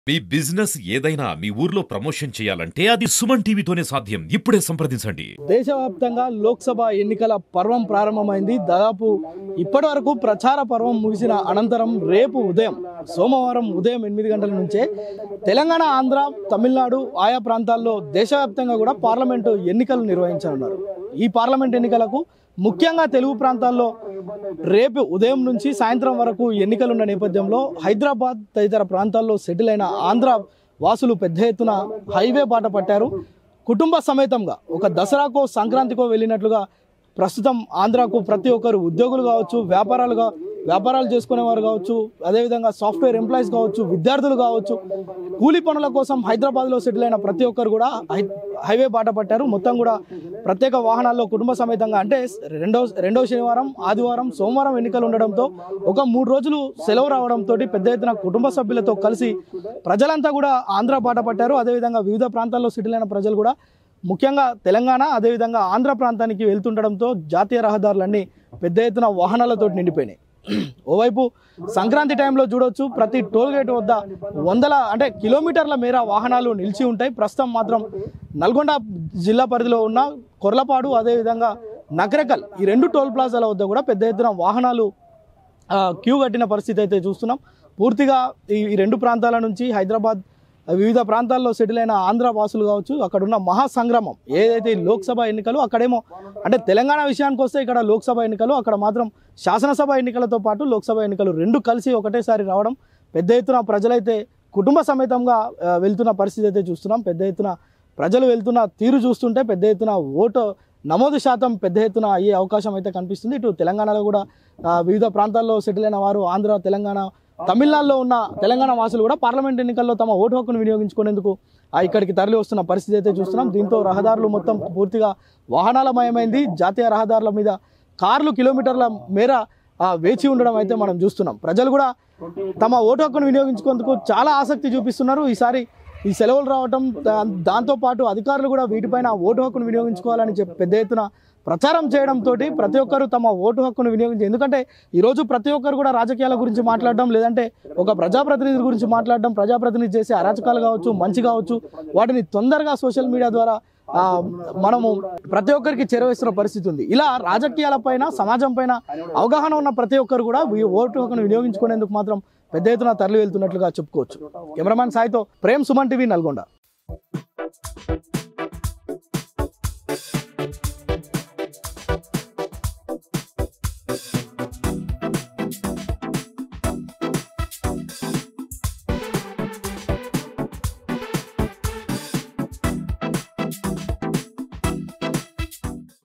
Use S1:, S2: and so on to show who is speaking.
S1: మీ business ఏదైనా మీ ఊర్లో promotion చేయాలంటే అది సుమన్ టీవీతోనే సాధ్యం ఇప్పుడే సంప్రదించండి
S2: దేశవ్యాప్తంగా లోక్సభ ఎన్నికల పర్వం ప్రారంభమైంది దాదాపు ఇప్పటి వరకు ప్రచార పర్వం ముగిసిన అనంతరం రేపు ఉదయం సోమవారం ఉదయం ఎనిమిది గంటల నుంచే తెలంగాణ ఆంధ్ర తమిళనాడు ఆయా ప్రాంతాల్లో దేశవ్యాప్తంగా కూడా పార్లమెంటు ఎన్నికలు నిర్వహించనున్నారు ఈ పార్లమెంట్ ఎన్నికలకు ముఖ్యంగా తెలుగు ప్రాంతాల్లో రేపు ఉదయం నుంచి సాయంత్రం వరకు ఎన్నికలున్న నేపథ్యంలో హైదరాబాద్ తదితర ప్రాంతాల్లో సెటిల్ అయిన ఆంధ్ర వాసులు పెద్ద ఎత్తున హైవే బాట పట్టారు కుటుంబ సమేతంగా ఒక దసరాకో సంక్రాంతికో వెళ్ళినట్లుగా ప్రస్తుతం ఆంధ్రాకు ప్రతి ఒక్కరు ఉద్యోగులు కావచ్చు వ్యాపారాలుగా వ్యాపారాలు చేసుకునేవారు కావచ్చు అదేవిధంగా సాఫ్ట్వేర్ ఎంప్లాయీస్ కావచ్చు విద్యార్థులు కావచ్చు కూలీ పనుల కోసం హైదరాబాద్లో సెటిల్ అయిన ప్రతి ఒక్కరు కూడా హై- హైవే బాట పట్టారు మొత్తం కూడా ప్రత్యేక వాహనాల్లో కుటుంబ సమేతంగా అంటే రెండో రెండో శనివారం ఆదివారం సోమవారం ఎన్నికలు ఉండడంతో ఒక మూడు రోజులు సెలవు రావడంతో పెద్ద ఎత్తున కుటుంబ సభ్యులతో కలిసి ప్రజలంతా కూడా ఆంధ్ర బాట పట్టారు అదేవిధంగా వివిధ ప్రాంతాల్లో సెటిల్ అయిన ప్రజలు కూడా ముఖ్యంగా తెలంగాణ అదేవిధంగా ఆంధ్ర ప్రాంతానికి వెళ్తుండడంతో జాతీయ రహదారులన్నీ పెద్ద ఎత్తున వాహనాలతో నిండిపోయినాయి ఓవైపు సంక్రాంతి టైంలో చూడొచ్చు ప్రతి టోల్ గేట్ వద్ద వందల అంటే కిలోమీటర్ల మేర వాహనాలు నిలిచి ఉంటాయి ప్రస్తుతం మాత్రం నల్గొండ జిల్లా పరిధిలో ఉన్న కొర్లపాడు అదేవిధంగా నకరకల్ ఈ రెండు టోల్ ప్లాజాల వద్ద కూడా పెద్ద ఎత్తున వాహనాలు ఆ, క్యూ కట్టిన పరిస్థితి అయితే చూస్తున్నాం పూర్తిగా ఈ ఈ రెండు ప్రాంతాల నుంచి హైదరాబాద్ వివిధ ప్రాంతాల్లో సెటిల్ అయిన ఆంధ్ర వాసులు కావచ్చు అక్కడ ఉన్న మహాసంగ్రామం ఏదైతే ఈ లోక్సభ ఎన్నికలు అక్కడేమో అంటే తెలంగాణ విషయానికి వస్తే ఇక్కడ లోక్సభ ఎన్నికలు అక్కడ మాత్రం శాసనసభ ఎన్నికలతో పాటు లోక్సభ ఎన్నికలు రెండు కలిసి ఒకటేసారి రావడం పెద్ద ఎత్తున ప్రజలైతే కుటుంబ సమేతంగా ఆ, వెళ్తున్న పరిస్థితి అయితే చూస్తున్నాం పెద్ద ఎత్తున ప్రజలు వెళ్తున్న తీరు చూస్తుంటే పెద్ద ఎత్తున ఓటు నమోదు శాతం పెద్ద ఎత్తున అయ్యే అవకాశం అయితే కనిపిస్తుంది ఇటు తెలంగాణలో కూడా ఆ, వివిధ ప్రాంతాల్లో సెటిల్ అయిన వారు ఆంధ్ర తెలంగాణ తమిళనాడులో ఉన్న తెలంగాణ వాసులు కూడా పార్లమెంట్ ఎన్నికల్లో తమ ఓటు హక్కును వినియోగించుకునేందుకు ఆ, ఇక్కడికి తరలి వస్తున్న పరిస్థితి అయితే చూస్తున్నాం దీంతో రహదారులు మొత్తం పూర్తిగా వాహనాలమయమైంది జాతీయ రహదారుల మీద కార్లు కిలోమీటర్ల మేర ఆ, వేచి ఉండడం అయితే మనం చూస్తున్నాం ప్రజలు కూడా తమ ఓటు హక్కును వినియోగించుకునేందుకు చాలా ఆసక్తి చూపిస్తున్నారు ఈసారి ఈ సెలవులు రావటం దా- దాంతోపాటు అధికారులు కూడా వీటిపైన ఓటు హక్కును వినియోగించుకోవాలని చెప్పి పెద్ద ఎత్తున ప్రచారం చేయడంతో ప్రతి ఒక్కరు తమ ఓటు హక్కును వినియోగించి ఎందుకంటే ఈరోజు ప్రతి ఒక్కరు కూడా రాజకీయాల గురించి మాట్లాడడం లేదంటే ఒక ప్రజాప్రతినిధి గురించి మాట్లాడడం ప్రజాప్రతినిధి చేసే అరాచకాలు కావచ్చు మంచి కావచ్చు వాటిని తొందరగా సోషల్ మీడియా ద్వారా ఆ, మనము ప్రతి ఒక్కరికి చేరవేస్తున్న పరిస్థితి ఉంది ఇలా రాజకీయాల పైన సమాజం పైన అవగాహన ఉన్న ప్రతి ఒక్కరు కూడా ఈ ఓటు హక్కును వినియోగించుకునేందుకు మాత్రం పెద్ద ఎత్తున తరలి వెళ్తున్నట్లుగా చెప్పుకోవచ్చు కెమెరామ్యాన్ సాయితో ప్రేమ్ సుమన్ టీవీ నల్గొండ